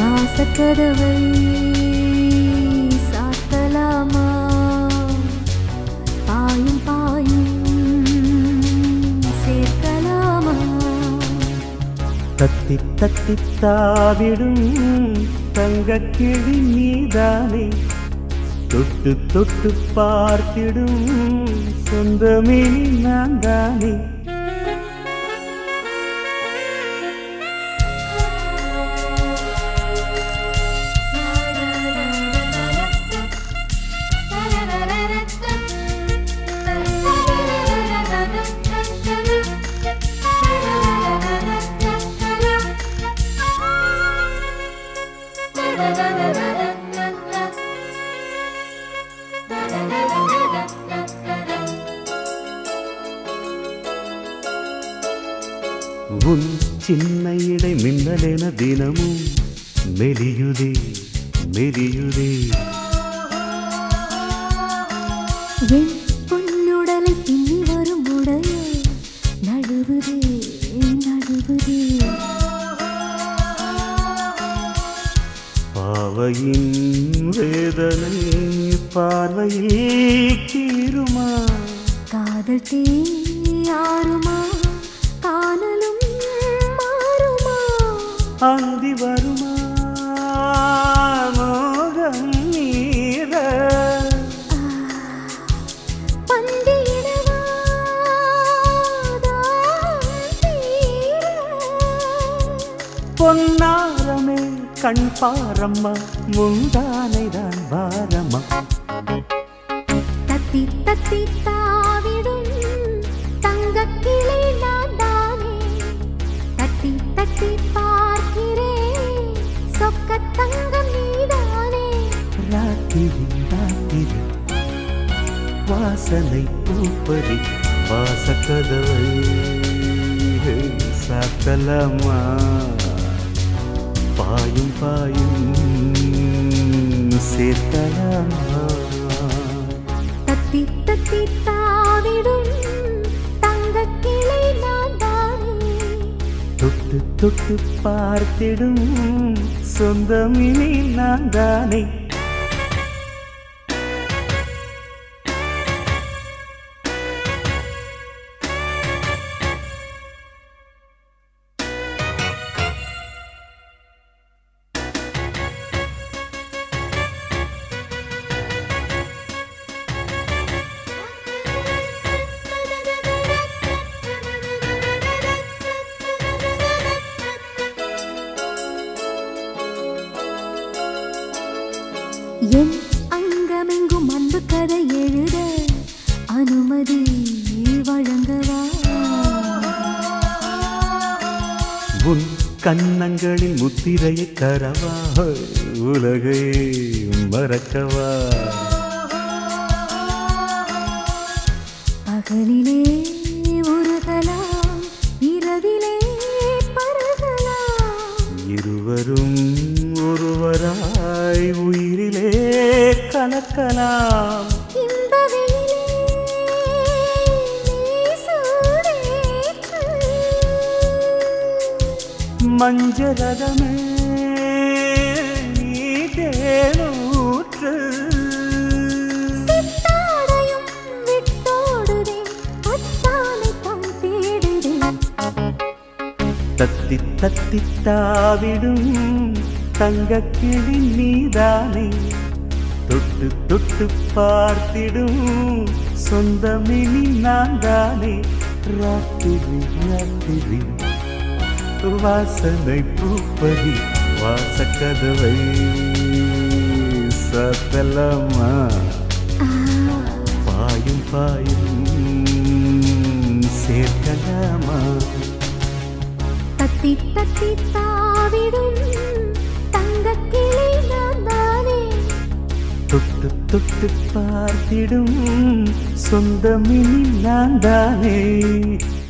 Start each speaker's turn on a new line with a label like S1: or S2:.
S1: வாசக்கதவை சாத்தலாமா பாயும் பாயும் சேர்க்கலாமா
S2: தத்தி தத்தி தாவிடும் தங்கக்கிளி நீதானே தொட்டு தொட்டு பார்த்திடும் சொந்தமே நான் தானே உன் சின்ன இடை மின்னலென தினமும் மெலியுதே மெலியுதே
S1: என் பொன்னுடலை பின்னி வரும் உடைய நழுவுதே நழுவுதே
S2: பாவையின் வேதனை பார்வையில் கீருமா
S1: காதல் தீ யாருமா காணலும் மாறுமா
S2: அந்தி வருமா மோகம் நீர
S1: பந்தியிடவா தாகம் தீர
S2: பொன்னாரமே கண் பாரம்மா முந்தானை தான் பாரம்மா
S1: தத்தி தத்தி தாவிடும் தங்கக்கிளி நான் தானே தட்டி தட்டி பார்க்கிறேன் சொக்க தங்கம் நீதானே
S2: ராத்திரி ராத்திரி வாசனை பூப்பறி வாசக்கதவை சாத்தலாமா பாயும் பாயும் சேர்த்தலாமா
S1: தத்தி தத்தி தாவிடும் தங்கக்கிளி நான் தானே
S2: தொட்டு தொட்டு பார்த்திடும் சொந்தம் இனி நான் தானே
S1: என் அங்கமெங்கும் அன்பு கதை எழுத அனுமதி வழங்கவா
S2: உன் கன்னங்களில் முத்திரையை தரவா உலகை மறக்கவா
S1: பகலிலே உருகலாம் இரவிலே பருகலாம்
S2: இருவரும் ஒருவராய் உயிரிலே கலக்கலாம்
S1: இந்த வெயிலே நேசூரேற்று.
S2: மஞ்சரதமே நீ தேனூற்று
S1: சித்தாடையும் விட்டோடுதே, அத்தானைத்தான் தேடுதே.
S2: தத்தி தத்தி தாவிடும் தங்கக்கிளி நீதானே தொட்டு தொட்டு பார்த்திடும் சொந்தமினி நான் தானே ராத்திரி ராத்திரி வாசனை பூப்பதி வாசக்கதவை சத்தலமா
S1: ஆ,
S2: பாயும் பாயும் சேர்க்கலாமா
S1: தத்தி தத்தி தாவிடும் தங்கக்கிளி நான் தானே
S2: தொட்டு தொட்டு பார்த்திடும் சொந்தமினி நான் தானே